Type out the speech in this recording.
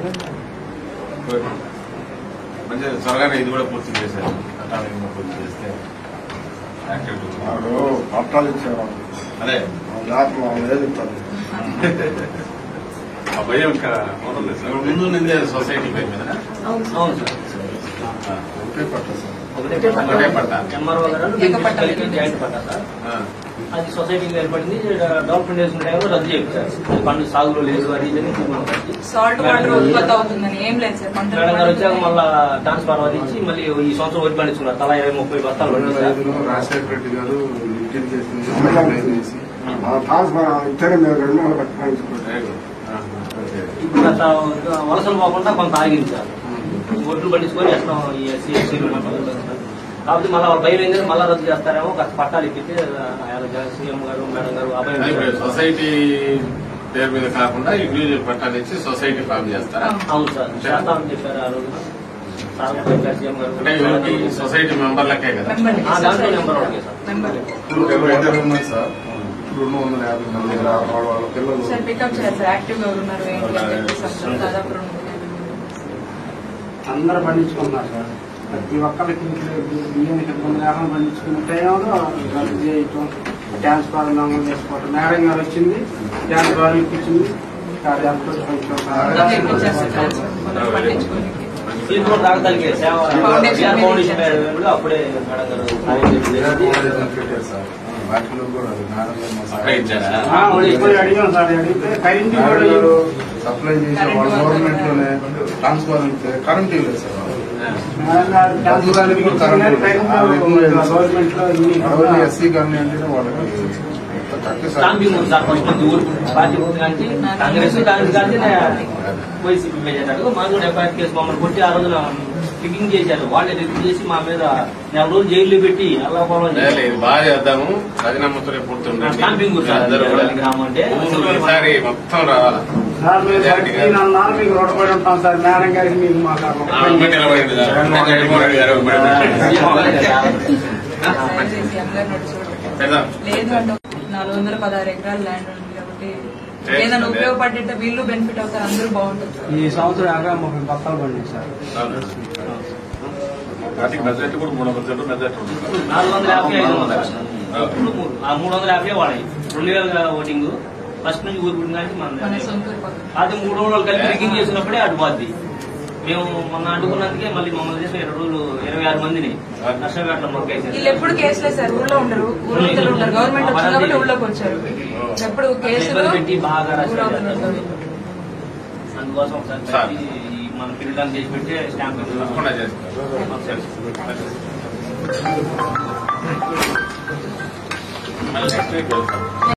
మంచిగా త్వరగానే ఇది కూడా పూర్తి చేశారు పట్టాలు కూడా పూర్తి చేస్తే యాక్టివిటీ ఉంది. వాడు పట్టాలు ఇచ్చేవాడు అదే జాతర లేదు ఇస్తాడు ఆ భయం ఇంకా వదలలేదు సార్. ముందు నిందే సొసైటీ భయం మీద అవును సార్ ఒకటే పట్ట సార్ ఒకటే ఒకటే పట్టా. ఎంఆర్ఓ గారు ఏక పట్టా. కలిపి జాయింట్ పట్టా సార్ అది సొసైటీకి ఏర్పడింది డెవలప్మెంట్ చేసిన టైంలో రద్దు చేయించారు పండు సాగులో లేదు అది ఇది అని చూపించారు. సాల్ట్ వాటర్ ఉత్పత్తి అవుతుందని ఏం లేదు సార్ పంటలు మేడం గారు వచ్చాక మళ్ళా ట్రాన్స్ఫర్ అది ఇచ్చి మళ్ళీ ఈ సంవత్సరం వరి పండించుకున్నారు తలా ఇరవై ముప్పై బస్తాలు పండింది సార్ ఐదులో రాజశేఖర రెడ్డి గారు లిఫ్టింగ్ చేసింది చేసి ఆ ట్రాన్స్ఫర్ ఇచ్చారు మేము రెండు వందల పట్టుకోవాలి ఇప్పుడు గత వలసలు పోకుండా కొంత ఆగింది సార్ ఒడ్లు పండించుకొని వేస్తాం ఈ ఎస్సీ ఎస్సీలు కాబట్టి మళ్ళీ వాళ్ళ భయం ఏంటంటే మళ్ళీ రద్దు చేస్తారేమో కాస్త పట్టాలు ఇప్పితే ఆయన సీఎం గారు మేడం గారు అభయం ఇప్పుడు ఇచ్చారు. సొసైటీ పేరు మీద కాకుండా ఇండివిజువల్ పట్టాలు ఇచ్చి సొసైటీ ఫామ్ చేస్తారా అవును సార్ చేస్తామని చెప్పారు ఆ రోజున సార్ కూడా చెప్పారు సీఎం అంటే వీళ్ళకి గారు సొసైటీ మెంబర్లకే కదా మెంబర్ ఆ దాంట్లో నెంబర్ ఒకటే సార్ మెంబర్ ఇప్పుడు ఇద్దరు ఉన్నారు సార్ రెండు వందల యాభై మంది వాళ్ళ వాళ్ళ పిల్లలు సార్ పికప్ చేయాలి సార్ యాక్టివ్ గా ఉన్నారు ఏంటి అని చెప్పేసి అంటారు. దాదాపు రెండు వందల యాభై మంది. అందరూ పండించుకున్నారు సార్ ప్రతి ఒక్కరికి బియ్యానికి ఇబ్బంది లేకుండా పండించుకున్న టైంలో రద్దు చేయటం ట్రాన్స్ఫార్ నమోదు చేసుకోవటం మేడం గారు వచ్చింది ట్రాన్స్ఫార్ ఇప్పించింది అది అంతా కొంచెం మొత్తం తెప్పించారు సార్ ట్రాన్స్ఫర్ మనం పండించుకోనికి సీఎం కూడా తాగగలిగే సేవ ఫౌండేషన్ బిఆర్ మీద ఫౌండేషన్ ఇచ్చారు. పేరులో అప్పుడే మేడం గారు సాయం చేసింది. పెట్టారు సార్ వాటిలో కూడా అది మేడం గారు మా అక్కడే ఇచ్చారా? ఆ, ఇప్పుడు అడిగాం సార్ అడిగితే కరెంట్ కూడా మేడం గారు సప్లై చేసే వాళ్ళ గవర్నమెంట్ లోనే ట్రాన్స్ఫర్ ఇస్తే కరెంట్ ఇవ్వలేదు సార్ వాళ్ళు. మేడం గారు ట్రాన్స్ఫార్ ఇప్పించింది కరెంట్ గవర్నమెంట్ లో ఇన్ని అరవై ఎస్సీ కానీ అంటే వాళ్ళకి కరెక్ట్ స్టాంపింగ్ ఉంది సార్ ఫస్ట్ నుంచి ఊరు పార్టీ ఉంది కానీ కాంగ్రెస్ కాంగ్రెస్ కానీ వైసీపీ చేశాడు మా కూడా ఎఫ్ఐఆర్ కేసు మమ్మల్ని కొట్టి ఆ రోజున పికింగ్ చేశారు వాళ్ళే రిలీజ్ చేసి మా మీద నెల రోజులు జైల్లో పెట్టి అల్లా పొలం లేదు, ఇది బాగా చేద్దాము రాజీనామాతో రేపు పూర్తుండండి స్టాంపింగ్ ఉంది సార్ అందరూ కూడా గ్రామం అంటే ఊరు ఈసారి మొత్తం రావాలి సార్ మీరు నేను అన్నాను మీకు రుణపడి ఉంటాం సార్ మేడం గారికి మీకు ఆ, మాట్లాడడం ఒకటి నిలబడింది సార్. జగన్మోహన్ రెడ్డి గారు ఒకటి నిలబడింది. సాయం చేసి అందరు నోటి చూడబెట్టారు కదా? లేదు అంటే నాలుగు వందల పదహారు ఎకరాల ల్యాండ్ ఉంది కాబట్టి చేస్తుంది. ఏదైనా ఉపయోగపడేట వీళ్ళు బెనిఫిట్ అవుతారు అందరూ బాగుంటుంది సార్ ఈ సంవత్సరం యాభై ముప్పై బత్తాలు పండింది సార్ అవును. వాటికి మెజార్టీ కూడా మూడు వందల సెంట్లు మెజార్టీ ఉంది. నాలుగు వందల యాభై ఐదు వందల ఇప్పుడు మూడు. ఆ మూడు వందల యాభై వాడాయి రెండు వేల ఓటింగ్ ఫస్ట్ నుంచి ఊరు పుట్టిన కానీ మన మన సొంతూరు పక్కన అది మూడు రోజులు కలిపి రిగ్గింగ్ చేసినప్పుడే అటు బాద్ది మేము మొన్న అడ్డుకున్నందుకే మళ్ళీ మమ్మల్ని చేసిన ఇరవై రోజులు ఇరవై ఆరు మందిని నష్టపేటలో వీళ్ళు మొక్కేసారు ఎప్పుడు కేసులే సార్ ఊళ్ళో ఉండరు ఊళ్ళో ఉంటారు గవర్నమెంట్ వచ్చింది కాబట్టి ఊళ్ళోకి వచ్చారు ఎప్పుడు కేసులు ఇబ్బంది పెట్టి బాగా ఊళ్ళో రాశారు ఉంటారు. అందుకోసం ఒకసారి సార్. పెట్టి ఈ మన పిల్లలు చేసి పెట్టే స్టాంప్ తప్పకుండా చేస్తారు. మళ్ళీ నెక్స్ట్ వీక్ వెళ్తాం